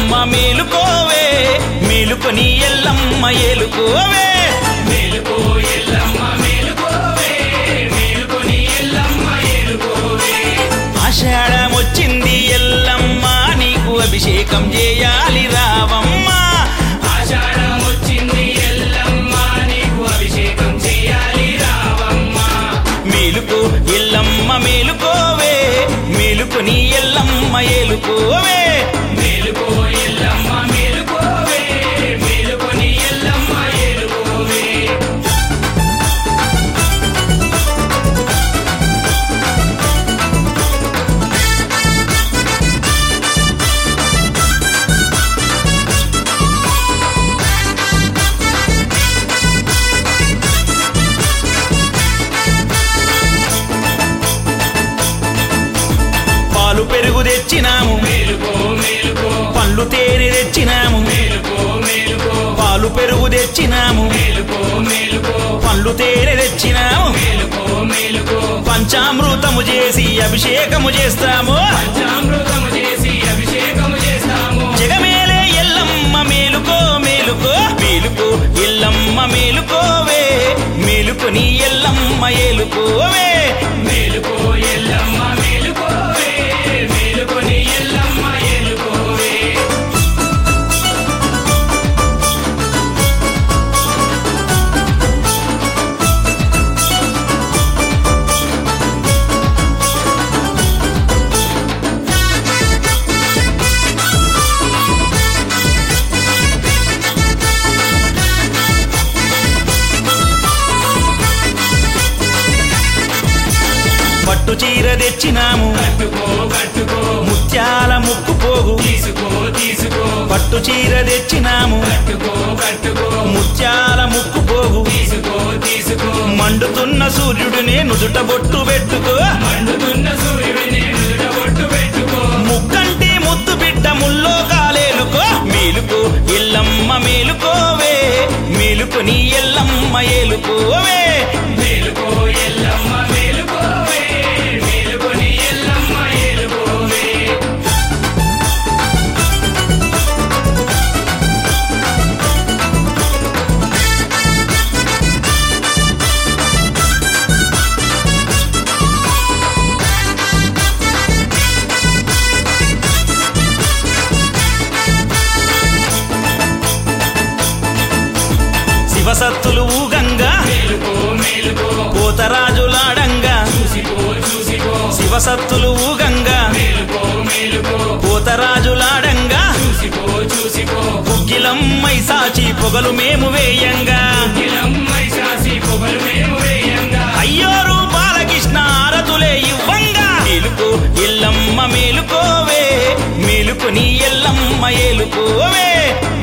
ఎల్లమ్మ మేలుకోవే మేలుకొని ఎల్లమ్మ ఏలుకోవే మేలుకో ఎల్లమ్మ మేలుకోవే మేలుకొని ఎల్లమ్మ ఏలుకోవే ఆషాఢం వచ్చింది ఎల్లమ్మ నీకు అభిషేకం చేయాలి రావమ్మ ఆషాఢం వచ్చింది ఎల్లమ్మ నీకు అభిషేకం చేయాలి రావమ్మ మేలుకో ఎల్లమ్మ మేలుకోవే మేలుకొని ఎల్లమ్మ ఏలుకోవే మేలుకో ఎల్లమ్మ మేలుకోవే మేలుకొని ఎల్లమ్మ ఏలుకోవే పాలు పెరుగు తెచ్చినాము మేలుకో మేలుకో పళ్ళు తేనె తెచ్చినాము మేలుకో మేలుకో పాలు పెరుగు తెచ్చినాము మేలుకో మేలుకో పళ్ళు తేనె తెచ్చినాము మేలుకో మేలుకో పంచామృతము చేసి అభిషేకము చేస్తాము పంచామృతము చేసి అభిషేకము చేస్తాము జగమేలే ఎల్లమ్మ మేలుకో మేలుకో మేలుకో ఎల్లమ్మ మేలుకోవే మేలుకొని ఎల్లమ్మ ఏలుకోవే మేలుకో ఎల్లమ్మ మేలుకోవే మేలుకొని ఎల్లమ్మ ఏలుకోవే పట్టు చీర తెచ్చినాము కట్టుకో కట్టుకో ముత్యాల ముక్కు పోగు తీసుకో తీసుకో పట్టు చీర తెచ్చినాము కట్టుకో కట్టుకో ముత్యాల ముక్కు పోగు తీసుకో తీసుకో మండుతున్న సూర్యుడినే నుదుట బొట్టు పెట్టుకో మండుతున్న సూర్యుడిని నుదుట బొట్టు పెట్టుకో ముక్కంటి ముద్దు బిడ్డ ముల్లో కాలేలుకో మేలుకో ఎల్లమ్మ మేలుకోవే మేలుకొని ఎల్లమ్మ ఏలుకోవే మేలుకో ఎల్లమ్మ మేలుకోవే మేలుకొని ఎల్లమ్మ ఏలుకోవే శివసత్తులు ఊగంగా మేలుకో మేలుకో పోతరాజులాడంగా చూసిపో చూసిపో శివసత్తులు ఊగంగా మేలుకో మేలుకో పోతరాజులాడంగా చూసిపో చూసిపో గుగ్గిలమ్మై సాచి పొగలు మేము వేయంగా ఇలమ్మై శాసి పొగలు మేము వేయంగా అయ్యోరు బాలకృష్ణ ఆరతులే ఇవ్వంగా మేలుకో ఎల్లమ్మ మేలుకోవే మేలుకొని ఎల్లమ్మ ఏలుకోవే